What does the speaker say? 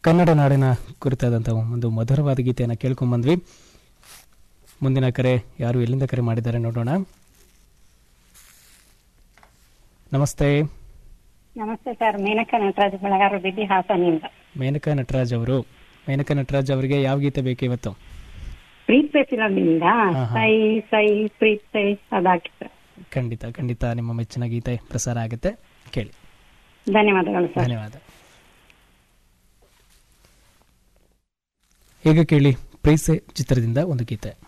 ಕನ್ನಡ ನಾಡಿನ ಕುರಿತಾದಂಥ ಒಂದು ಮಧುರವಾದ ಗೀತೆಯನ್ನು ಕೇಳ್ಕೊಂಬಂದ್ವಿ ಮುಂದಿನ ಕರೆ ಯಾರು ಎಲ್ಲಿಂದ ಕರೆ ಮಾಡಿದ್ದಾರೆ ನೋಡೋಣ ನಮಸ್ತೆ ನಮಸ್ತೆ ಸರ್ ಮೇನಕಾ ನಟರಾಜ್ ಬೆಳಗಾರು ಬಿದ್ದಿ ಹಾಸನಿಂದ ಮೇನಕಾ ನಟರಾಜ್ ಅವರು ಮೇನಕಾ ನಟರಾಜ್ ಅವರಿಗೆ ಯಾವ ಗೀತೆ ಬೇಕು ಇವತ್ತು ಪ್ರೀತ್ ಪೇ ಫಿಲಮ್ನಿಂದ ಹಾ. ಸೈ ಸೈ ಪ್ರೀತ್ ಸೈ ಅದಾಕಿ ಸರ್ ಖಂಡಿತ ಖಂಡಿತ ನಿಮ್ಮ ಮೆಚ್ಚಿನ ಗೀತೆ ಪ್ರಸಾರ ಆಗುತ್ತೆ ಕೇಳಿ ಧನ್ಯವಾದಗಳು ಸರ್ ಧನ್ಯವಾದ ಈಗ ಕೇಳಿ ಪ್ರೀಸೆ ಚಿತ್ರದಿಂದ ಒಂದು ಗೀತೆ